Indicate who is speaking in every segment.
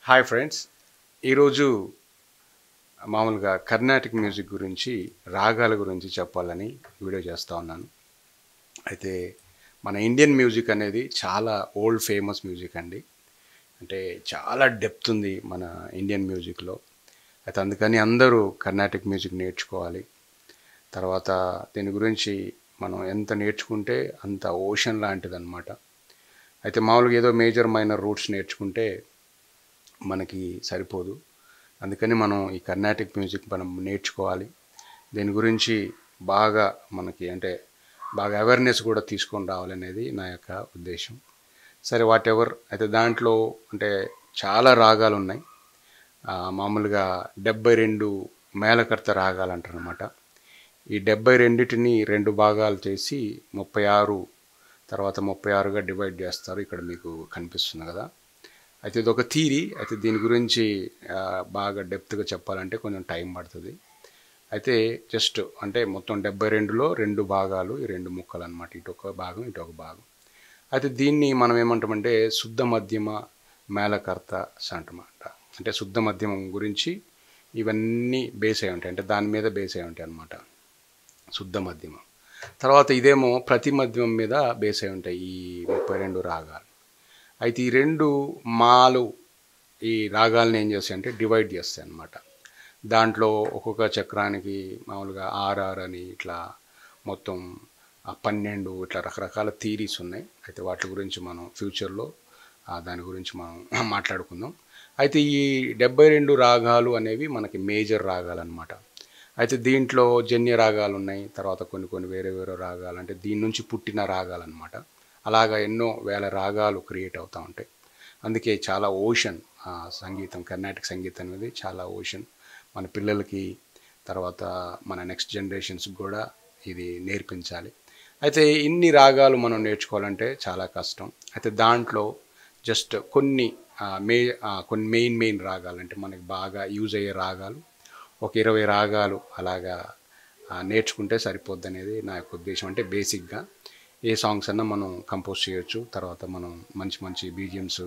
Speaker 1: hi friends ఈరోజు మామూలుగా Carnatic music గురించి రాగాల గురించి చెప్పాలని వీడియో చేస్తూ ఉన్నాను అయితే మన ఇండియన్ మ్యూజిక్ అనేది చాలా ఓల్డ్ ఫేమస్ మ్యూజిక్ అండి అంటే చాలా డెప్త్ ఉంది మన ఇండియన్ మ్యూజిక్లో అయితే అందుకని అందరూ కర్ణాటిక్ మ్యూజిక్ నేర్చుకోవాలి తర్వాత దీని గురించి మనం ఎంత నేర్చుకుంటే అంత ఓషన్ లాంటిది అనమాట అయితే మామూలుగా ఏదో మేజర్ మైనర్ రూట్స్ నేర్చుకుంటే మనకి సరిపోదు అందుకని మనం ఈ కర్ణాటిక్ మ్యూజిక్ మనం నేర్చుకోవాలి దీని గురించి బాగా మనకి అంటే బాగా అవేర్నెస్ కూడా తీసుకొని రావాలనేది నా యొక్క ఉద్దేశం సరే వాట్ ఎవర్ అయితే దాంట్లో అంటే చాలా రాగాలు ఉన్నాయి ఆ, మామూలుగా డెబ్బై రెండు మేళకర్త రాగాలు అంటారు అనమాట ఈ డెబ్బై రెండిటిని రెండు భాగాలు చేసి ముప్పై ఆరు తర్వాత ముప్పై ఆరుగా డివైడ్ చేస్తారు ఇక్కడ మీకు కనిపిస్తుంది కదా అయితే ఇది ఒక థీరీ అయితే దీని గురించి ఆ, బాగా డెప్త్గా చెప్పాలంటే కొంచెం టైం పడుతుంది అయితే జస్ట్ అంటే మొత్తం డెబ్బై రెండులో రెండు భాగాలు ఈ రెండు ముక్కలు అనమాట ఇటు ఒక భాగం ఇటు ఒక భాగం అయితే దీన్ని మనం ఏమంటామంటే శుద్ధ మధ్యమ మేళకర్త అంటమాట అంటే శుద్ధ మధ్యమం గురించి ఇవన్నీ బేస్ అయి ఉంటాయి అంటే దాని మీద బేస్ అయి ఉంటాయి అనమాట శుద్ధ మధ్యమం తర్వాత ఇదేమో ప్రతి మధ్యమం మీద బేస్ అయి ఉంటాయి ఈ ముప్పై రెండు రాగాలు అయితే ఈ రెండు మాలు ఈ రాగాలను ఏం చేస్తాయి అంటే డివైడ్ చేస్తాయి అన్నమాట దాంట్లో ఒక్కొక్క చక్రానికి మామూలుగా ఆర్ఆర్ అని ఇట్లా మొత్తం ఆ పన్నెండు ఇట్లా రకరకాల థీరీస్ ఉన్నాయి అయితే వాటి గురించి మనం ఫ్యూచర్లో ఆ దాని గురించి మనం మాట్లాడుకుందాం అయితే ఈ డెబ్బై రెండు రాగాలు అనేవి మనకి మేజర్ రాగాలు అనమాట అయితే దీంట్లో జన్య రాగాలు ఉన్నాయి తర్వాత కొన్ని కొన్ని వేరే వేరే రాగాలు అంటే దీని నుంచి పుట్టిన రాగాలు అనమాట అలాగా ఎన్నో వేల రాగాలు క్రియేట్ అవుతూ ఉంటాయి అందుకే చాలా ఓషన్ సంగీతం కర్ణాటక సంగీతం అనేది చాలా ఓషన్ మన పిల్లలకి తర్వాత మన నెక్స్ట్ జనరేషన్స్కి కూడా ఇది నేర్పించాలి అయితే ఇన్ని రాగాలు మనం నేర్చుకోవాలంటే చాలా కష్టం అయితే దాంట్లో జస్ట్ కొన్ని ఆ, మే ఆ, కొన్ని మెయిన్ మెయిన్ రాగాలు అంటే మనకి బాగా యూజ్ అయ్యే రాగాలు ఒక ఇరవై రాగాలు అలాగా ఆ, నేర్చుకుంటే సరిపోద్ది అనేది నా యొక్క ఉద్దేశం అంటే బేసిక్గా ఏ సాంగ్స్ అన్నా మనం కంపోజ్ చేయొచ్చు తర్వాత మనం మంచి మంచి బీజిఎమ్స్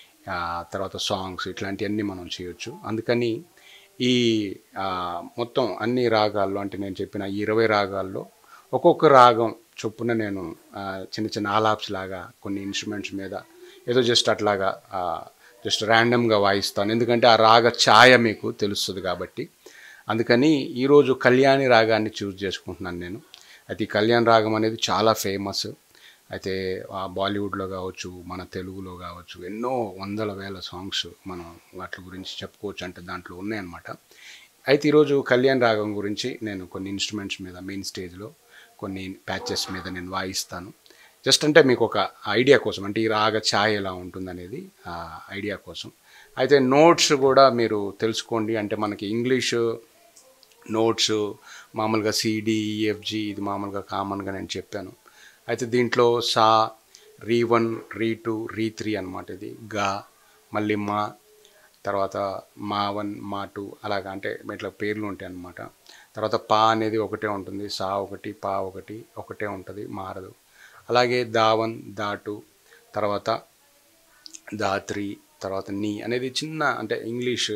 Speaker 1: తర్వాత సాంగ్స్ ఇట్లాంటివన్నీ మనం చేయొచ్చు అందుకని ఈ ఆ, మొత్తం అన్ని రాగాల్లో అంటే నేను చెప్పిన ఈ ఇరవై రాగాల్లో ఒక్కొక్క రాగం చొప్పున నేను ఆ, చిన్న చిన్న ఆలాప్స్ లాగా కొన్ని ఇన్స్ట్రుమెంట్స్ మీద ఏదో జస్ట్ అట్లాగా జస్ట్ ర్యాండమ్గా వాయిస్తాను ఎందుకంటే ఆ రాగ ఛాయ మీకు తెలుస్తుంది కాబట్టి అందుకని ఈరోజు కళ్యాణి రాగాన్ని చూస్ చేసుకుంటున్నాను నేను అయితే ఈ కళ్యాణ్ రాగం అనేది చాలా ఫేమస్ అయితే ఆ బాలీవుడ్లో కావచ్చు మన తెలుగులో కావచ్చు ఎన్నో వందల వేల సాంగ్స్ మనం వాటి గురించి చెప్పుకోవచ్చు అంటే దాంట్లో ఉన్నాయన్నమాట అయితే ఈరోజు కళ్యాణ్ రాగం గురించి నేను కొన్ని ఇన్స్ట్రుమెంట్స్ మీద మెయిన్ స్టేజ్లో కొన్ని ప్యాచెస్ మీద నేను వాయిస్తాను జస్ట్ అంటే మీకు ఒక ఐడియా కోసం అంటే ఈ రాగ ఛాయ్ ఎలా ఉంటుందనేది ఆ ఐడియా కోసం అయితే నోట్స్ కూడా మీరు తెలుసుకోండి అంటే మనకి ఇంగ్లీష్ నోట్స్ మామూలుగా సిడి ఈఎఫ్జి ఇది మామూలుగా కామన్గా నేను చెప్పాను అయితే దీంట్లో సా రీ వన్ రీ టూ రీ త్రీ అనమాట ఇది గా మళ్ళీ మా తర్వాత మా వన్ మా టూ అలాగా అంటే ఇట్లా పేర్లు ఉంటాయి అన్నమాట తర్వాత పా అనేది ఒకటే ఉంటుంది సా ఒకటి పా ఒకటి ఒకటే ఉంటుంది మారదు అలాగే దా వన్ దా టూ తర్వాత దా త్రీ తర్వాత నీ అనేది చిన్న అంటే English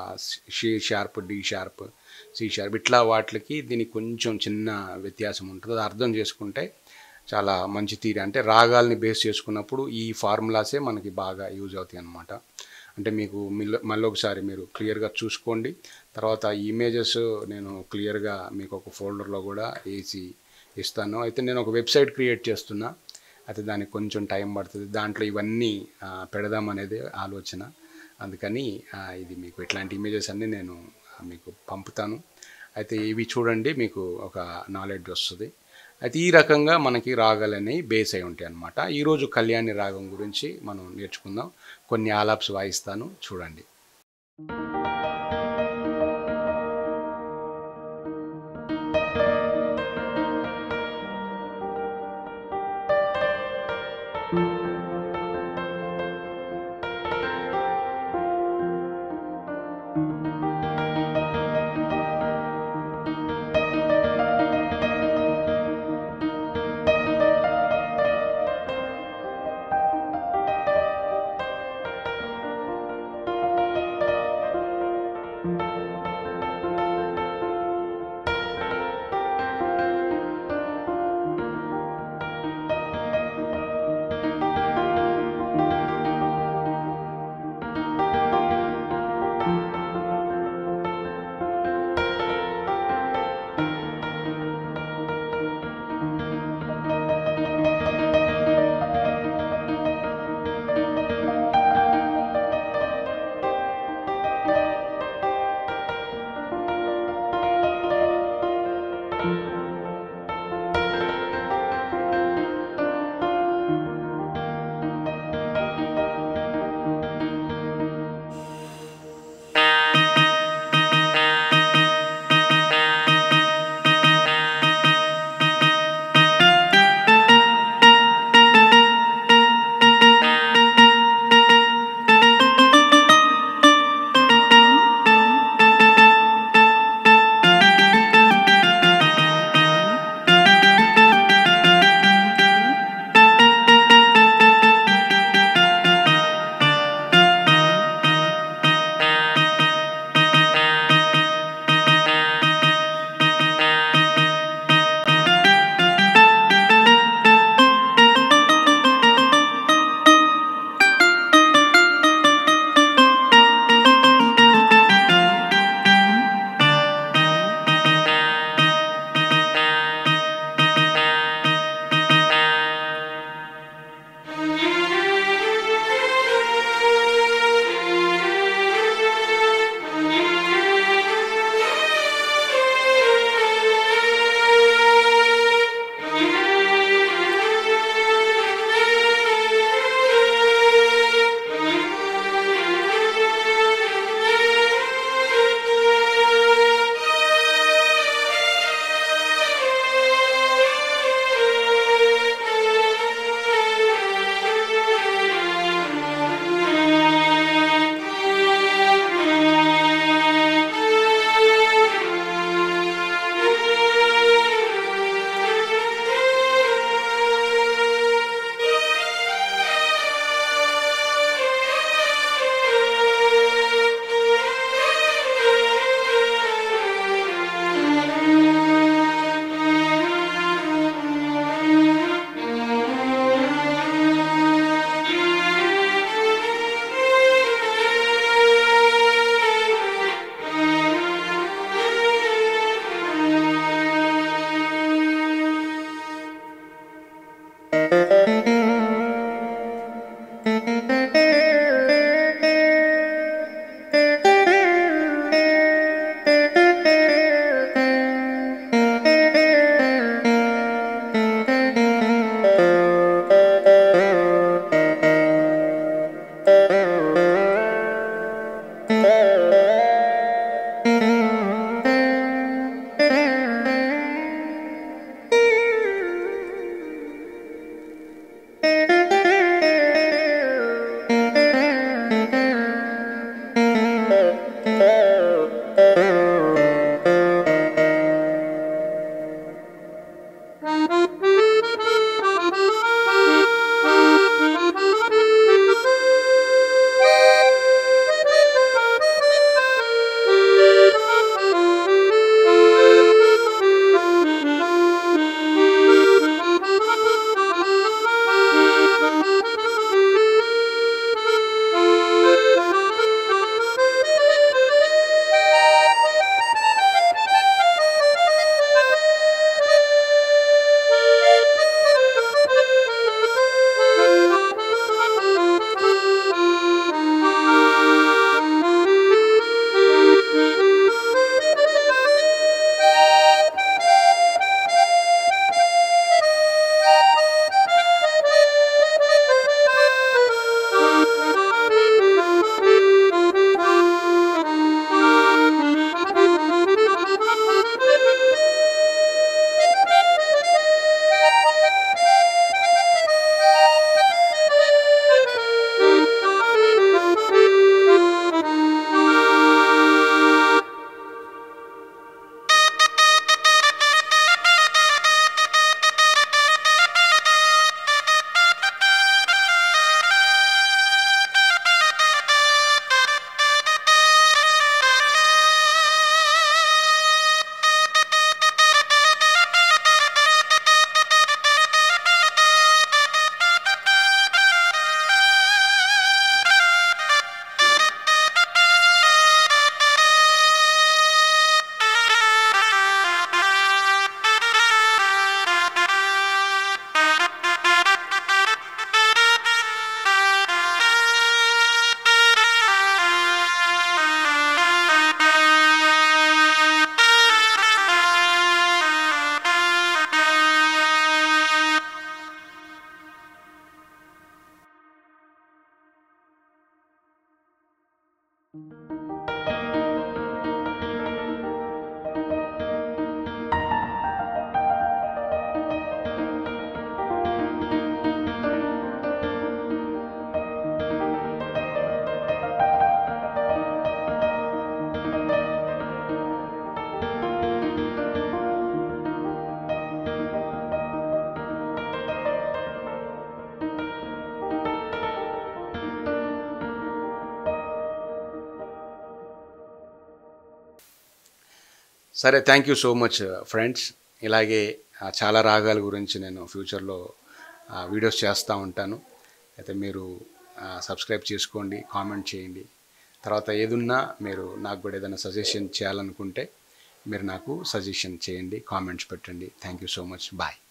Speaker 1: C sharp D sharp C sharp ఇట్లా వాటికి దీనికి కొంచెం చిన్న వ్యత్యాసం ఉంటుంది అది అర్థం చేసుకుంటే చాలా మంచి తీరి అంటే రాగాల్ని బేస్ చేసుకున్నప్పుడు ఈ ఫార్ములాసే మనకి బాగా యూజ్ అవుతాయి అన్నమాట అంటే మీకు మిల్ల- మళ్ళీ ఒకసారి మీరు క్లియర్గా చూసుకోండి తర్వాత ఈ ఇమేజెస్ నేను క్లియర్గా మీకు ఒక ఫోల్డర్లో కూడా వేసి ఇస్తాను అయితే నేను ఒక వెబ్సైట్ క్రియేట్ చేస్తున్నా అయితే దానికి కొంచెం టైం పడుతుంది దాంట్లో ఇవన్నీ ఆ, పెడదామనేది ఆలోచన అందుకని ఆ, ఇది మీకు ఇట్లాంటి ఇమేజెస్ అన్నీ నేను ఆ, మీకు పంపుతాను అయితే ఇవి చూడండి మీకు ఒక నాలెడ్జ్ వస్తుంది అయితే ఈ రకంగా మనకి రాగాలన్నీ బేస్ అయి ఉంటాయి అన్నమాట ఈరోజు కళ్యాణి రాగం గురించి మనం నేర్చుకుందాం కొన్ని ఆలాప్స్ వాయిస్తాను చూడండి
Speaker 2: Thank
Speaker 1: సరే thank you so much friends ఇలాగే ఆ, చాలా రాగాల గురించి నేను ఫ్యూచర్లో ఆ, వీడియోస్ చేస్తూ ఉంటాను అయితే మీరు ఆ, సబ్స్క్రైబ్ చేసుకోండి కామెంట్ చేయండి తర్వాత ఏదున్నా మీరు నాకు కూడా ఏదైనా సజెషన్ చేయాలనుకుంటే మీరు నాకు సజెషన్ చేయండి కామెంట్స్ పెట్టండి thank you so much bye